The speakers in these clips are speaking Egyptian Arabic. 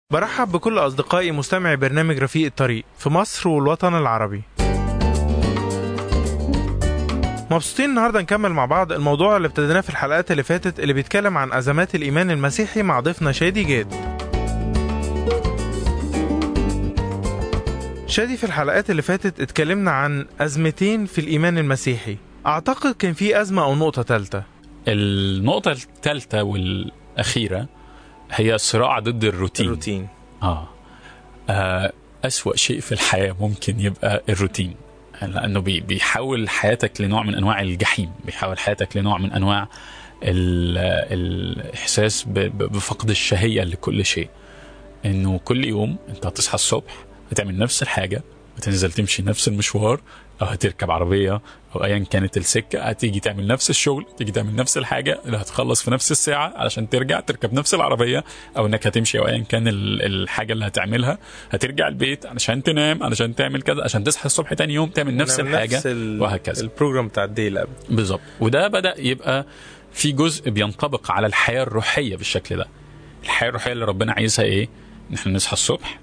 برحب بكل أصدقائي مستمعي برنامج رفيق الطريق في مصر والوطن العربي مبسوطين النهارده نكمل مع بعض الموضوع اللي ابتديناه في الحلقات اللي فاتت اللي بيتكلم عن أزمات الإيمان المسيحي مع ضيفنا شادي جاد شادي في الحلقات اللي فاتت اتكلمنا عن أزمتين في الإيمان المسيحي أعتقد كان في أزمة أو نقطة تالتة النقطة الثالثة والأخيرة هي الصراع ضد الروتين الروتين آه. آه أسوأ شيء في الحياة ممكن يبقى الروتين لأنه بي- بيحول حياتك لنوع من أنواع الجحيم بيحول حياتك لنوع من أنواع ال- الإحساس ب- ب- بفقد الشهية لكل شيء إنه كل يوم أنت هتصحى الصبح هتعمل نفس الحاجة هتنزل تمشي نفس المشوار أو هتركب عربية أو أيا كانت السكة هتيجي تعمل نفس الشغل تيجي تعمل نفس الحاجة اللي هتخلص في نفس الساعة علشان ترجع تركب نفس العربية أو إنك هتمشي أو أيا كان ال- الحاجة اللي هتعملها هترجع البيت علشان تنام علشان تعمل كذا عشان تصحى الصبح تاني يوم تعمل نفس نعمل الحاجة نفس ال- وهكذا البروجرام بتاع الدي اللي قبل بالظبط وده بدا يبقى في جزء بينطبق على الحياه الروحيه بالشكل ده الحياه الروحيه اللي ربنا عايزها ايه ان احنا نصحى الصبح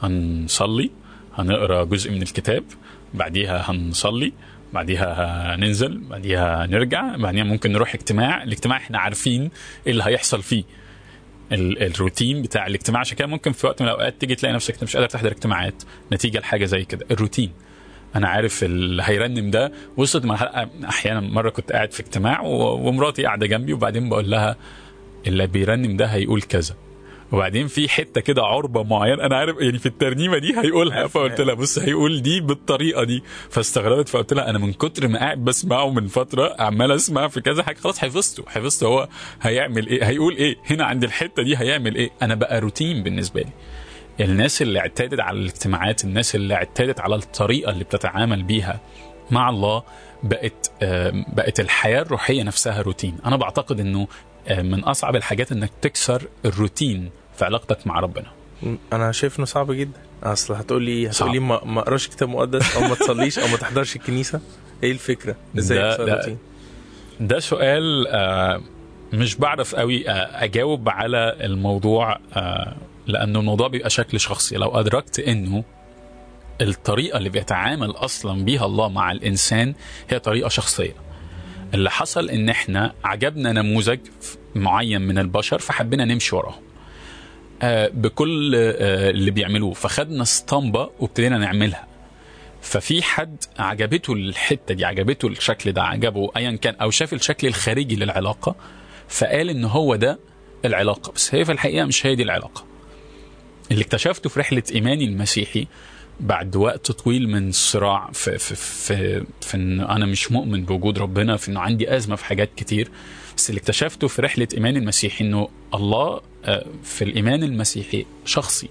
هنصلي هنقرا جزء من الكتاب بعديها هنصلي بعديها هننزل بعديها هنرجع بعديها ممكن نروح اجتماع الاجتماع احنا عارفين ايه اللي هيحصل فيه ال- الروتين بتاع الاجتماع عشان كده ممكن في وقت من الاوقات تيجي تلاقي نفسك انت مش قادر تحضر اجتماعات نتيجه لحاجه زي كده الروتين انا عارف اللي هيرنم ده وصلت مرحله احيانا مره كنت قاعد في اجتماع و- ومراتي قاعده جنبي وبعدين بقول لها اللي بيرنم ده هيقول كذا وبعدين في حته كده عربه معينه انا عارف يعني في الترنيمه دي هيقولها فقلت لها بص هيقول دي بالطريقه دي فاستغربت فقلت لها انا من كتر ما قاعد بسمعه من فتره عمال اسمع في كذا حاجه خلاص حفظته حفظته هو هيعمل ايه هيقول ايه هنا عند الحته دي هيعمل ايه انا بقى روتين بالنسبه لي الناس اللي اعتادت على الاجتماعات الناس اللي اعتادت على الطريقة اللي بتتعامل بيها مع الله بقت آم، بقت الحياة الروحية نفسها روتين أنا بعتقد أنه آم، من أصعب الحاجات أنك تكسر الروتين في علاقتك مع ربنا انا شايف انه صعب جدا اصل هتقول لي صعب. هتقول لي ما ما اقراش كتاب مقدس او ما تصليش او ما تحضرش الكنيسه ايه الفكره ازاي ده- اكسر ده- الروتين ده سؤال آه، مش بعرف قوي آه، أجاوب على الموضوع آه، لأنه الموضوع بيبقى شكل شخصي لو أدركت أنه الطريقة اللي بيتعامل أصلا بيها الله مع الإنسان هي طريقة شخصية اللي حصل ان احنا عجبنا نموذج معين من البشر فحبينا نمشي وراهم آه، بكل آه، اللي بيعملوه فخدنا اسطمبة وابتدينا نعملها ففي حد عجبته الحتة دي عجبته الشكل ده عجبه ايا كان او شاف الشكل الخارجي للعلاقة فقال ان هو ده العلاقة بس هي في الحقيقة مش هي دي العلاقة اللي اكتشفته في رحلة إيماني المسيحي بعد وقت طويل من الصراع في في في, في ان انا مش مؤمن بوجود ربنا في انه عندي ازمه في حاجات كتير بس اللي اكتشفته في رحله ايماني المسيحي انه الله آه، في الايمان المسيحي شخصي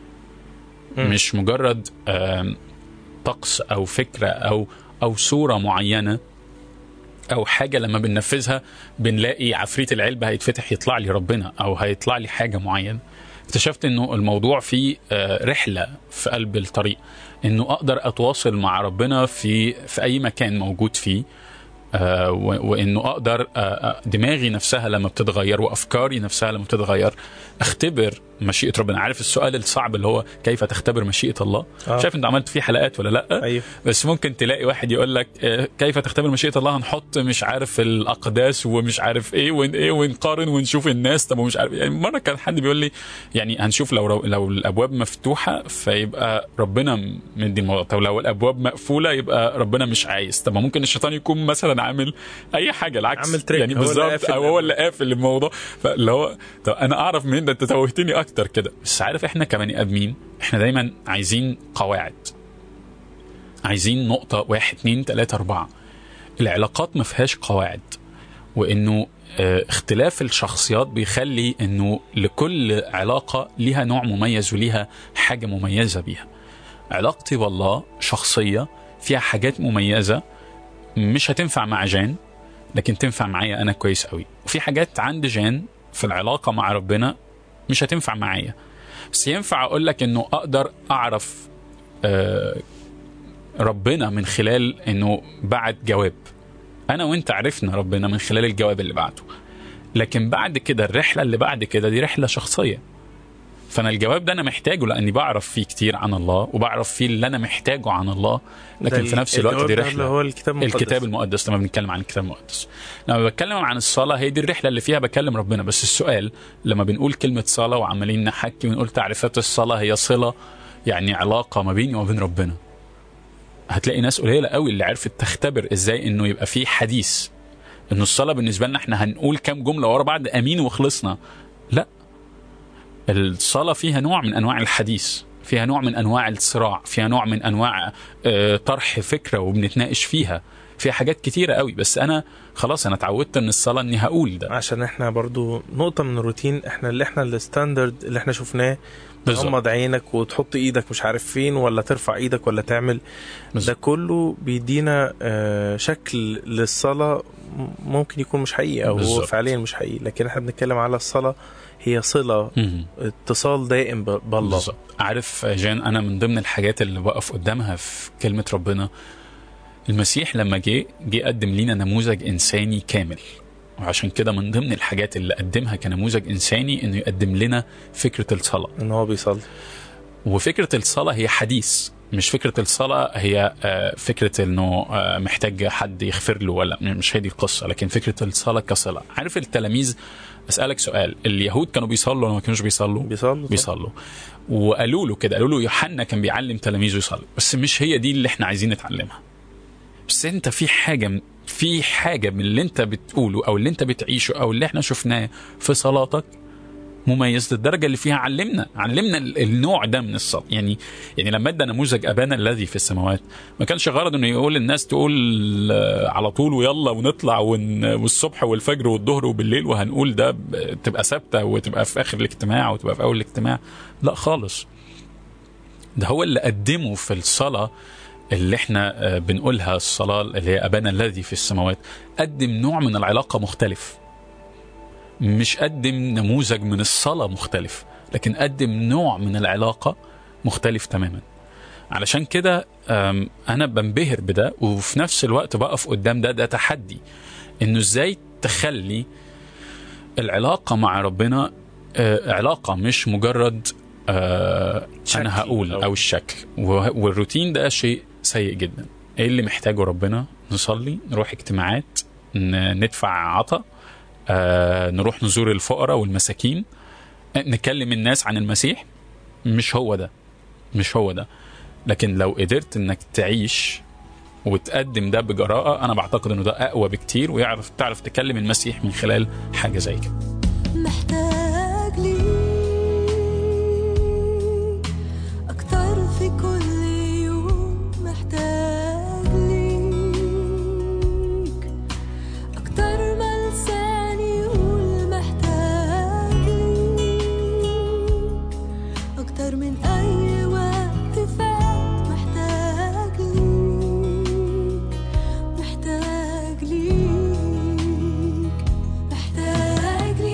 مم. مش مجرد آم، طقس او فكره او او صوره معينه او حاجه لما بننفذها بنلاقي عفريت العلبه هيتفتح يطلع لي ربنا او هيطلع لي حاجه معينه اكتشفت انه الموضوع فيه آه، رحله في قلب الطريق انه اقدر اتواصل مع ربنا في في اي مكان موجود فيه آه، و- وانه اقدر آه، آه، دماغي نفسها لما بتتغير وافكاري نفسها لما بتتغير اختبر مشيئه ربنا عارف السؤال الصعب اللي هو كيف تختبر مشيئه الله آه. شايف انت عملت فيه حلقات ولا لا ايوه بس ممكن تلاقي واحد يقول لك آه، كيف تختبر مشيئه الله هنحط مش عارف الاقداس ومش عارف ايه ون ايه ونقارن ونشوف الناس طب ومش عارف يعني مره كان حد بيقول لي يعني هنشوف لو لو الابواب مفتوحه فيبقى ربنا مدي الموضوع طب لو الابواب مقفوله يبقى ربنا مش عايز طب ما ممكن الشيطان يكون مثلا عامل اي حاجه العكس عامل تريك، يعني هو اللي بالظبط قافل او هو اللي قافل الموضوع فاللي هو طب انا اعرف منين ده انت توهتني اكتر كده بس عارف احنا كبني ادمين احنا دايما عايزين قواعد عايزين نقطة واحد اتنين تلاتة أربعة العلاقات ما فيهاش قواعد وإنه آه، اختلاف الشخصيات بيخلي إنه لكل علاقة ليها نوع مميز وليها حاجة مميزة بيها علاقتي بالله شخصية فيها حاجات مميزة مش هتنفع مع جان لكن تنفع معايا أنا كويس قوي وفي حاجات عند جان في العلاقة مع ربنا مش هتنفع معايا بس ينفع أقول لك إنه أقدر أعرف آه، ربنا من خلال انه بعت جواب انا وانت عرفنا ربنا من خلال الجواب اللي بعته لكن بعد كده الرحله اللي بعد كده دي رحله شخصيه فانا الجواب ده انا محتاجه لاني بعرف فيه كتير عن الله وبعرف فيه اللي انا محتاجه عن الله لكن ده في نفس الوقت الجواب دي ده رحله اللي هو الكتاب المقدس الكتاب المقدس لما بنتكلم عن الكتاب المقدس لما بتكلم عن الصلاة هي دي الرحلة اللي فيها بكلم ربنا بس السؤال لما بنقول كلمة صلاة وعمالين نحكي ونقول تعريفات الصلاة هي صلة يعني علاقة ما بيني وما بين ربنا هتلاقي ناس قليلة قوي اللي عرفت تختبر ازاي انه يبقى في حديث انه الصلاة بالنسبة لنا احنا هنقول كام جملة ورا بعض امين وخلصنا لا الصلاة فيها نوع من انواع الحديث فيها نوع من انواع الصراع فيها نوع من انواع آه، طرح فكره وبنتناقش فيها فيها حاجات كتيره قوي بس انا خلاص انا اتعودت من الصلاه اني هقول ده عشان احنا برضو نقطة من الروتين احنا اللي احنا الستاندرد اللي احنا شفناه بالظبط. تغمض عينك وتحط ايدك مش عارف فين ولا ترفع ايدك ولا تعمل ده بالظبط. كله بيدينا آه، شكل للصلاة م- ممكن يكون مش حقيقي او هو بالظبط. فعليا مش حقيقي لكن احنا بنتكلم على الصلاة هي صلة مهم. اتصال دائم ب- بالله بالظبط عارف جان انا من ضمن الحاجات اللي بقف قدامها في كلمه ربنا المسيح لما جه جه قدم لينا نموذج انساني كامل وعشان كده من ضمن الحاجات اللي قدمها كنموذج انساني انه يقدم لنا فكره الصلاه ان هو بيصلي وفكره الصلاه هي حديث مش فكره الصلاه هي آه، فكره انه آه، محتاج حد يغفر له ولا مش هي دي القصه لكن فكره الصلاه كصلاه عارف التلاميذ اسالك سؤال اليهود كانوا بيصلوا ولا ما كانوش بيصلوا بيصلي بيصلوا وقالوا له كده قالوا له يوحنا كان بيعلم تلاميذه يصلي بس مش هي دي اللي احنا عايزين نتعلمها بس انت في حاجه في حاجه من اللي انت بتقوله او اللي انت بتعيشه او اللي احنا شفناه في صلاتك مميز للدرجه اللي فيها علمنا علمنا ال- النوع ده من الصلاه يعني يعني لما ادى نموذج ابانا الذي في السماوات ما كانش غرض انه يقول للناس تقول آه، على طول ويلا ونطلع ون والصبح والفجر والظهر وبالليل وهنقول ده ب- تبقى ثابته وتبقى في اخر الاجتماع وتبقى في اول الاجتماع لا خالص ده هو اللي قدمه في الصلاه اللي احنا آه، بنقولها الصلاه اللي هي ابانا الذي في السماوات قدم نوع من العلاقه مختلف مش قدم نموذج من الصلاة مختلف لكن قدم نوع من العلاقة مختلف تماما علشان كده أم، أنا بنبهر بده وفي نفس الوقت بقف قدام ده ده تحدي إنه إزاي تخلي العلاقة مع ربنا آه، علاقة مش مجرد آه، شكل أنا هقول أو- أو الشكل و- والروتين ده شيء سيء جدا إيه اللي محتاجه ربنا نصلي نروح اجتماعات ن- ندفع عطا آه، نروح نزور الفقراء والمساكين آه، نكلم الناس عن المسيح مش هو ده مش هو ده لكن لو قدرت انك تعيش وتقدم ده بجراءة أنا بعتقد إنه ده أقوى بكتير ويعرف تعرف تكلم المسيح من خلال حاجة زي كده محتاج ليك أكتر في كل يوم محتاج ليك أكتر ما لساني يقول محتاج ليك أكتر من أي وقت فات محتاج ليك محتاج ليك محتاج ليك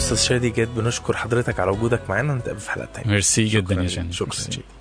استاذ شادي جاد بنشكر حضرتك على وجودك معانا ونتقابل في حلقه تانية ميرسي جدا شكراً يا ليك. جان شكرا ميرسي. شادي